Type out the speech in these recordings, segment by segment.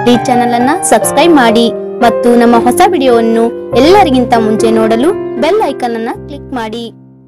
ಈ ಚಾನೆಲ್ ಅನ್ನ ಸಬ್ಸ್ಕ್ರೈಬ್ ಮಾಡಿ ಮತ್ತು ನಮ್ಮ ಹೊಸ ವಿಡಿಯೋವನ್ನು ಎಲ್ಲರಿಗಿಂತ ಮುಂಚೆ ನೋಡಲು ಬೆಲ್ ಐಕಾನ್ ಅನ್ನ ಕ್ಲಿಕ್ ಮಾಡಿ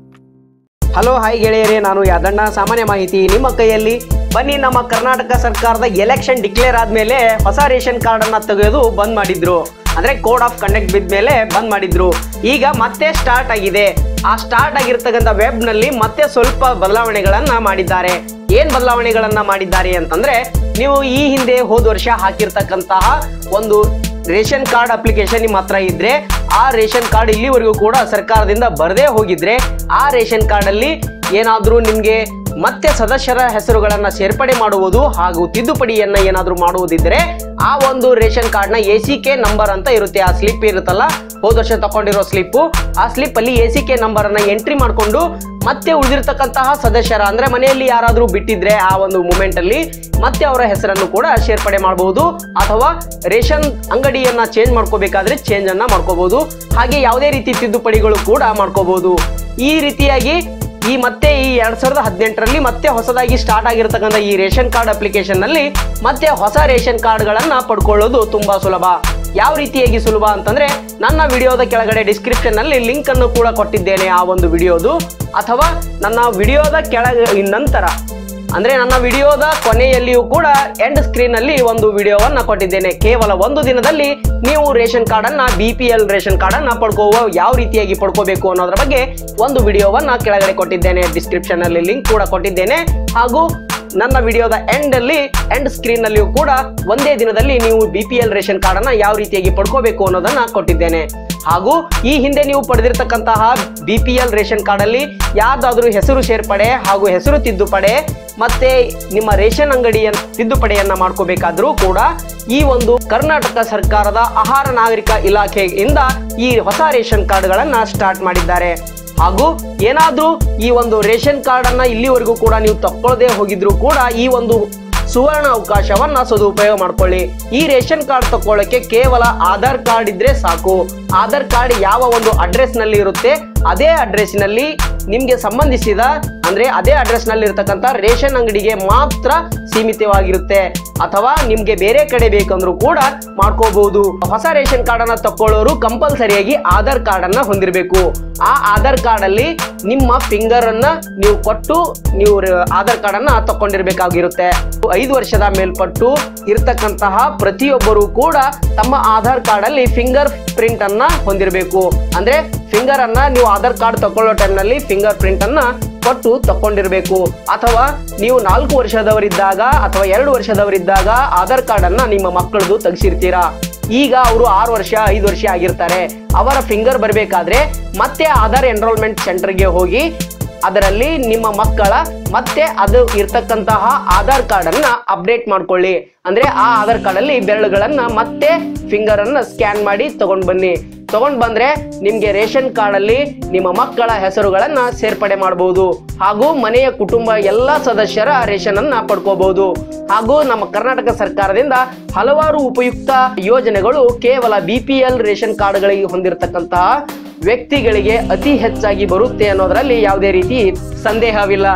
ಹಲೋ ಹಾಯ್ ಗೆಳೆಯರೇ ನಾನು ಯಾದಣ್ಣ ಸಾಮಾನ್ಯ ಮಾಹಿತಿ ನಿಮ್ಮ ಕೈಯಲ್ಲಿ ಬನ್ನಿ ನಮ್ಮ ಕರ್ನಾಟಕ ಸರ್ಕಾರದ ಎಲೆಕ್ಷನ್ ಡಿಕ್ಲೇರ್ ಆದ್ಮೇಲೆ ಹೊಸ ರೇಷನ್ ಕಾರ್ಡ್ ಅನ್ನ ತೆಗೆಯೋದು ಬಂದ್ ಮಾಡಿದ್ರು ಅಂದ್ರೆ ಕೋಡ್ ಆಫ್ ಕಂಡಕ್ಟ್ ಬಿದ್ದ ಮೇಲೆ ಬಂದ್ ಮಾಡಿದ್ರು ಈಗ ಮತ್ತೆ ಸ್ಟಾರ್ಟ್ ಆಗಿದೆ ಆ ಸ್ಟಾರ್ಟ್ ಆಗಿರ್ತಕ್ಕಂಥ ವೆಬ್ ನಲ್ಲಿ ಮತ್ತೆ ಸ್ವಲ್ಪ ಬದಲಾವಣೆಗಳನ್ನ ಮಾಡಿದ್ದಾರೆ ಏನ್ ಬದಲಾವಣೆಗಳನ್ನ ಮಾಡಿದ್ದಾರೆ ಅಂತಂದ್ರೆ ನೀವು ಈ ಹಿಂದೆ ಹೋದ ವರ್ಷ ಹಾಕಿರ್ತಕ್ಕಂತಹ ಒಂದು ರೇಷನ್ ಕಾರ್ಡ್ ಅಪ್ಲಿಕೇಶನ್ ನಿಮ್ಮ ಹತ್ರ ಇದ್ರೆ ಆ ರೇಷನ್ ಕಾರ್ಡ್ ಇಲ್ಲಿವರೆಗೂ ಕೂಡ ಸರ್ಕಾರದಿಂದ ಬರದೇ ಹೋಗಿದ್ರೆ ಆ ರೇಷನ್ ಕಾರ್ಡ್ ಅಲ್ಲಿ ಏನಾದ್ರೂ ನಿಮ್ಗೆ ಮತ್ತೆ ಸದಸ್ಯರ ಹೆಸರುಗಳನ್ನ ಸೇರ್ಪಡೆ ಮಾಡುವುದು ಹಾಗೂ ತಿದ್ದುಪಡಿಯನ್ನ ಏನಾದ್ರೂ ಮಾಡುವುದಿದ್ರೆ ಆ ಒಂದು ರೇಷನ್ ಕಾರ್ಡ್ ನ ಎ ಸಿ ಕೆ ನಂಬರ್ ಅಂತ ಇರುತ್ತೆ ಆ ಸ್ಲಿಪ್ ಇರುತ್ತಲ್ಲ ಹೋದ ವರ್ಷ ತಕೊಂಡಿರೋ ಸ್ಲಿಪ್ ಆ ಸ್ಲಿಪ್ ಅಲ್ಲಿ ಎ ಸಿ ಕೆ ನಂಬರ್ ಅನ್ನ ಎಂಟ್ರಿ ಮಾಡಿಕೊಂಡು ಮತ್ತೆ ಉಳಿದಿರ್ತಕ್ಕಂತಹ ಸದಸ್ಯರ ಅಂದ್ರೆ ಮನೆಯಲ್ಲಿ ಯಾರಾದ್ರೂ ಬಿಟ್ಟಿದ್ರೆ ಆ ಒಂದು ಮೂಮೆಂಟ್ ಅಲ್ಲಿ ಮತ್ತೆ ಅವರ ಹೆಸರನ್ನು ಕೂಡ ಸೇರ್ಪಡೆ ಮಾಡಬಹುದು ಅಥವಾ ರೇಷನ್ ಅಂಗಡಿಯನ್ನ ಚೇಂಜ್ ಮಾಡ್ಕೋಬೇಕಾದ್ರೆ ಚೇಂಜ್ ಅನ್ನ ಮಾಡ್ಕೋಬಹುದು ಹಾಗೆ ಯಾವುದೇ ರೀತಿ ತಿದ್ದುಪಡಿಗಳು ಕೂಡ ಮಾಡ್ಕೋಬಹುದು ಈ ರೀತಿಯಾಗಿ ಈ ಮತ್ತೆ ಈ ಎರಡ್ ಸಾವಿರದ ಹದಿನೆಂಟರಲ್ಲಿ ಮತ್ತೆ ಹೊಸದಾಗಿ ಸ್ಟಾರ್ಟ್ ಆಗಿರ್ತಕ್ಕಂಥ ಈ ರೇಷನ್ ಕಾರ್ಡ್ ಅಪ್ಲಿಕೇಶನ್ ನಲ್ಲಿ ಮತ್ತೆ ಹೊಸ ರೇಷನ್ ಕಾರ್ಡ್ ಗಳನ್ನ ಪಡ್ಕೊಳ್ಳೋದು ತುಂಬಾ ಸುಲಭ ಯಾವ ರೀತಿಯಾಗಿ ಸುಲಭ ಅಂತಂದ್ರೆ ನನ್ನ ವಿಡಿಯೋದ ಕೆಳಗಡೆ ಡಿಸ್ಕ್ರಿಪ್ಷನ್ ನಲ್ಲಿ ಲಿಂಕ್ ಅನ್ನು ಕೂಡ ಕೊಟ್ಟಿದ್ದೇನೆ ಆ ಒಂದು ವಿಡಿಯೋದು ಅಥವಾ ನನ್ನ ವಿಡಿಯೋದ ಕೆಳಗೆ ನಂತರ ಅಂದ್ರೆ ನನ್ನ ವಿಡಿಯೋದ ಕೊನೆಯಲ್ಲಿಯೂ ಕೂಡ ಎಂಡ್ ಸ್ಕ್ರೀನ್ ಅಲ್ಲಿ ಒಂದು ವಿಡಿಯೋವನ್ನ ಕೊಟ್ಟಿದ್ದೇನೆ ಕೇವಲ ಒಂದು ದಿನದಲ್ಲಿ ನೀವು ರೇಷನ್ ಕಾರ್ಡ್ ಅನ್ನ B P L ration card ಅನ್ನ ಪಡ್ಕೋವ ಯಾವ ರೀತಿಯಾಗಿ ಪಡ್ಕೋಬೇಕು ಅನ್ನೋದ್ರ ಬಗ್ಗೆ ಒಂದು ವಿಡಿಯೋವನ್ನ ಕೆಳಗಡೆ ಕೊಟ್ಟಿದ್ದೇನೆ ಡಿಸ್ಕ್ರಿಪ್ಷನ್ ಅಲ್ಲಿ ಲಿಂಕ್ ಕೂಡ ಕೊಟ್ಟಿದ್ದೇನೆ ಹಾಗೂ ನನ್ನ ವಿಡಿಯೋದ ಎಂಡ್ ಅಲ್ಲಿ ಎಂಡ್ ಸ್ಕ್ರೀನ್ ನಲ್ಲಿಯೂ ಕೂಡ ಒಂದೇ ದಿನದಲ್ಲಿ ನೀವು B P L ration card ಅನ್ನ ಯಾವ ರೀತಿಯಾಗಿ ಪಡ್ಕೋಬೇಕು ಅನ್ನೋದನ್ನ ಕೊಟ್ಟಿದ್ದೇನೆ ಹಾಗೂ ಈ ಹಿಂದೆ ನೀವು ಪಡೆದಿರ್ತಕ್ಕಂತಹ B P L ration card ಅಲ್ಲಿ ಯಾವ್ದಾದ್ರೂ ಹೆಸರು ಸೇರ್ಪಡೆ ಹಾಗೂ ಹೆಸರು ತಿದ್ದುಪಡೆ ಮತ್ತೆ ನಿಮ್ಮ ರೇಷನ್ ಅಂಗಡಿಯ ತಿದ್ದುಪಡಿಯನ್ನ ಮಾಡ್ಕೋಬೇಕಾದ್ರೂ ಕೂಡ ಈ ಒಂದು ಕರ್ನಾಟಕ ಸರ್ಕಾರದ ಆಹಾರ ನಾಗರಿಕ ಇಲಾಖೆಯಿಂದ ಈ ಹೊಸ ರೇಷನ್ ಕಾರ್ಡ್ಗಳನ್ನ ಸ್ಟಾರ್ಟ್ ಮಾಡಿದ್ದಾರೆ ಹಾಗೂ ಏನಾದ್ರೂ ಈ ಒಂದು ರೇಷನ್ ಕಾರ್ಡ್ ಅನ್ನ ಇಲ್ಲಿವರೆಗೂ ಕೂಡ ನೀವು ತಕ್ಕೊಳ್ಳದೆ ಹೋಗಿದ್ರು ಕೂಡ ಈ ಒಂದು ಸುವರ್ಣ ಅವಕಾಶವನ್ನ ಸದುಪಯೋಗ ಮಾಡ್ಕೊಳ್ಳಿ ಈ ರೇಷನ್ ಕಾರ್ಡ್ ತಕೊಳ್ಳಕ್ಕೆ ಕೇವಲ ಆಧಾರ್ ಕಾರ್ಡ್ ಇದ್ರೆ ಸಾಕು ಆಧಾರ್ ಕಾರ್ಡ್ ಯಾವ ಒಂದು ಅಡ್ರೆಸ್ ನಲ್ಲಿ ಇರುತ್ತೆ ಅದೇ ಅಡ್ರೆಸ್ ನಲ್ಲಿ ನಿಮ್ಗೆ ಸಂಬಂಧಿಸಿದ ಅಂದ್ರೆ ಅದೇ ಅಡ್ರೆಸ್ ನಲ್ಲಿ ಇರ್ತಕ್ಕಂಥ ರೇಷನ್ ಅಂಗಡಿಗೆ ಮಾತ್ರ ಸೀಮಿತವಾಗಿರುತ್ತೆ ಅಥವಾ ನಿಮ್ಗೆ ಬೇರೆ ಕಡೆ ಬೇಕಂದ್ರೂ ಕೂಡ ಮಾಡ್ಕೋಬಹುದು ಹೊಸ ರೇಷನ್ ಕಾರ್ಡ್ ಅನ್ನ ತಕೊಳ್ಳೋರು ಕಂಪಲ್ಸರಿಯಾಗಿ ಆಧಾರ್ ಕಾರ್ಡ್ ಅನ್ನ ಹೊಂದಿರಬೇಕು ಆ ಆಧಾರ್ ಕಾರ್ಡ್ ಅಲ್ಲಿ ನಿಮ್ಮ ಫಿಂಗರ್ ಅನ್ನ ನೀವು ಕೊಟ್ಟು ನೀವು ರ- ಆಧಾರ್ ಕಾರ್ಡ್ ಅನ್ನ ತಕೊಂಡಿರ್ಬೇಕಾಗಿರುತ್ತೆ ಐದು ವರ್ಷದ ಮೇಲ್ಪಟ್ಟು ಇರ್ತಕ್ಕಂತಹ ಪ್ರತಿಯೊಬ್ಬರು ಕೂಡ ತಮ್ಮ ಆಧಾರ್ ಕಾರ್ಡ್ ಅಲ್ಲಿ ಫಿಂಗರ್ ಪ್ರಿಂಟ್ ಅನ್ನ ಹೊಂದಿರಬೇಕು ಅಂದ್ರೆ ಫಿಂಗರ್ ಅನ್ನ ನೀವು ಆಧಾರ್ ಕಾರ್ಡ್ ತಕೊಳ್ಳೋ ಟೈಮ್ ನಲ್ಲಿ ಫಿಂಗರ್ ಪ್ರಿಂಟ್ ಅನ್ನ ಕೊಟ್ಟು ತಕೊಂಡಿರ್ಬೇಕು ಅಥವಾ ನೀವು ನಾಲ್ಕು ವರ್ಷದವರಿದ್ದಾಗ ಅಥವಾ ಎರಡು ವರ್ಷದವರಿದ್ದಾಗ ಆಧಾರ್ ಕಾರ್ಡ್ ಅನ್ನ ನಿಮ್ಮ ಮಕ್ಕಳದು ತೆಗ್ಸಿರ್ತೀರಾ ಈಗ ಅವರು ಆರು ವರ್ಷ ಐದು ವರ್ಷ ಆಗಿರ್ತಾರೆ ಅವರ ಫಿಂಗರ್ ಬರಬೇಕಾದ್ರೆ ಮತ್ತೆ ಆಧಾರ್ ಎನ್ರೋಲ್ಮೆಂಟ್ ಸೆಂಟರ್ಗೆ ಹೋಗಿ ಅದರಲ್ಲಿ ನಿಮ್ಮ ಮಕ್ಕಳ ಮತ್ತೆ ಅದು ಇರ್ತಕ್ಕಂತಹ ಆಧಾರ್ ಕಾರ್ಡ್ ಅನ್ನ ಅಪ್ಡೇಟ್ ಮಾಡ್ಕೊಳ್ಳಿ ಅಂದ್ರೆ ಆ ಆಧಾರ್ ಕಾರ್ಡ್ ಅಲ್ಲಿ ಬೆರಳುಗಳನ್ನ ಮತ್ತೆ ಫಿಂಗರ್ ಅನ್ನ ಸ್ಕ್ಯಾನ್ ಮಾಡಿ ತಗೊಂಡ್ ಬನ್ನಿ ತಗೊಂಡ್ ಬಂದ್ರೆ ನಿಮ್ಗೆ ರೇಷನ್ ಕಾರ್ಡ್ ಅಲ್ಲಿ ನಿಮ್ಮ ಮಕ್ಕಳ ಹೆಸರುಗಳನ್ನ ಸೇರ್ಪಡೆ ಮಾಡಬಹುದು ಹಾಗೂ ಮನೆಯ ಕುಟುಂಬ ಎಲ್ಲ ಸದಸ್ಯರ ರೇಷನ್ ಅನ್ನ ಪಡ್ಕೋಬಹುದು ಹಾಗೂ ನಮ್ಮ ಕರ್ನಾಟಕ ಸರ್ಕಾರದಿಂದ ಹಲವಾರು ಉಪಯುಕ್ತ ಯೋಜನೆಗಳು ಕೇವಲ ಬಿ ಪಿ ಎಲ್ ರೇಷನ್ ಕಾರ್ಡ್ಗಳಿಗೆ ಹೊಂದಿರತಕ್ಕಂತಹ ವ್ಯಕ್ತಿಗಳಿಗೆ ಅತಿ ಹೆಚ್ಚಾಗಿ ಬರುತ್ತೆ ಅನ್ನೋದರಲ್ಲಿ ಯಾವುದೇ ರೀತಿ ಸಂದೇಹವಿಲ್ಲ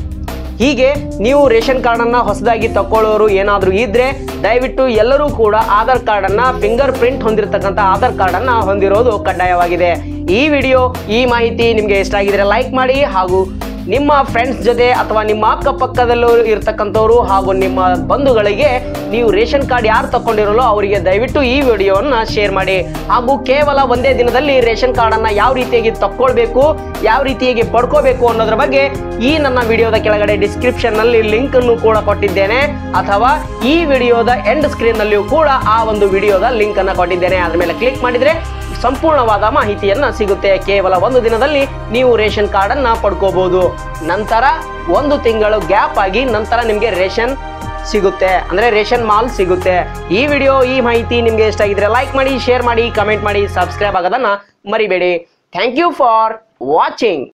ಹೀಗೆ ನೀವು ರೇಷನ್ ಕಾರ್ಡ್ ಅನ್ನ ಹೊಸದಾಗಿ ತಕೊಳ್ಳೋರು ಏನಾದ್ರೂ ಇದ್ರೆ ದಯವಿಟ್ಟು ಎಲ್ಲರೂ ಕೂಡ ಆಧಾರ್ ಕಾರ್ಡ್ ಅನ್ನ ಫಿಂಗರ್ ಪ್ರಿಂಟ್ ಹೊಂದಿರತಕ್ಕಂತ ಆಧಾರ್ ಕಾರ್ಡ್ ಅನ್ನ ಹೊಂದಿರೋದು ಕಡ್ಡಾಯವಾಗಿದೆ ಈ ವಿಡಿಯೋ ಈ ಮಾಹಿತಿ ನಿಮ್ಗೆ ಇಷ್ಟ ಆಗಿದ್ರೆ ಲೈಕ್ ಮಾಡಿ ಹಾಗೂ ನಿಮ್ಮ ಫ್ರೆಂಡ್ಸ್ ಜೊತೆ ಅಥವಾ ನಿಮ್ಮ ಅಕ್ಕಪಕ್ಕದಲ್ಲೂ ಇರ್ತಕ್ಕಂಥವ್ರು ಹಾಗೂ ನಿಮ್ಮ ಬಂಧುಗಳಿಗೆ ನೀವು ರೇಷನ್ ಕಾರ್ಡ್ ಯಾರು ತಕೊಂಡಿರಲ್ಲೋ ಅವರಿಗೆ ದಯವಿಟ್ಟು ಈ ವಿಡಿಯೋವನ್ನ ಶೇರ್ ಮಾಡಿ ಹಾಗೂ ಕೇವಲ ಒಂದೇ ದಿನದಲ್ಲಿ ರೇಷನ್ ಕಾರ್ಡ್ ಅನ್ನ ಯಾವ ರೀತಿಯಾಗಿ ತಕ್ಕೊಳ್ಬೇಕು ಯಾವ ರೀತಿಯಾಗಿ ಪಡ್ಕೋಬೇಕು ಅನ್ನೋದ್ರ ಬಗ್ಗೆ ಈ ನನ್ನ ವಿಡಿಯೋದ ಕೆಳಗಡೆ ಡಿಸ್ಕ್ರಿಪ್ಷನ್ ನಲ್ಲಿ ಲಿಂಕ್ ಅನ್ನು ಕೂಡ ಕೊಟ್ಟಿದ್ದೇನೆ ಅಥವಾ ಈ ವಿಡಿಯೋದ ಎಂಡ್ ಸ್ಕ್ರೀನ್ ನಲ್ಲಿಯೂ ಕೂಡ ಆ ಒಂದು ವಿಡಿಯೋದ ಲಿಂಕ್ ಅನ್ನ ಕೊಟ್ಟಿದ್ದೇನೆ ಅದ್ರ ಮೇಲೆ ಕ್ಲಿಕ್ ಮಾಡಿದ್ರೆ ಸಂಪೂರ್ಣವಾದ ಮಾಹಿತಿಯನ್ನ ಸಿಗುತ್ತೆ ಕೇವಲ ಒಂದು ದಿನದಲ್ಲಿ ನೀವು ರೇಷನ್ ಕಾರ್ಡ್ ಅನ್ನ ಪಡ್ಕೋಬಹುದು ನಂತರ ಒಂದು ತಿಂಗಳು ಗ್ಯಾಪ್ ಆಗಿ ನಂತರ ನಿಮ್ಗೆ ರೇಷನ್ ಸಿಗುತ್ತೆ ಅಂದ್ರೆ ರೇಷನ್ ಮಾಲ್ ಸಿಗುತ್ತೆ ಈ ವಿಡಿಯೋ ಈ ಮಾಹಿತಿ ನಿಮ್ಗೆ ಇಷ್ಟ ಆಗಿದ್ರೆ ಲೈಕ್ ಮಾಡಿ ಶೇರ್ ಮಾಡಿ ಕಮೆಂಟ್ ಮಾಡಿ ಸಬ್ಸ್ಕ್ರೈಬ್ ಆಗೋದನ್ನ ಮರಿಬೇಡಿ ಥ್ಯಾಂಕ್ ಯು ಫಾರ್ ವಾಚಿಂಗ್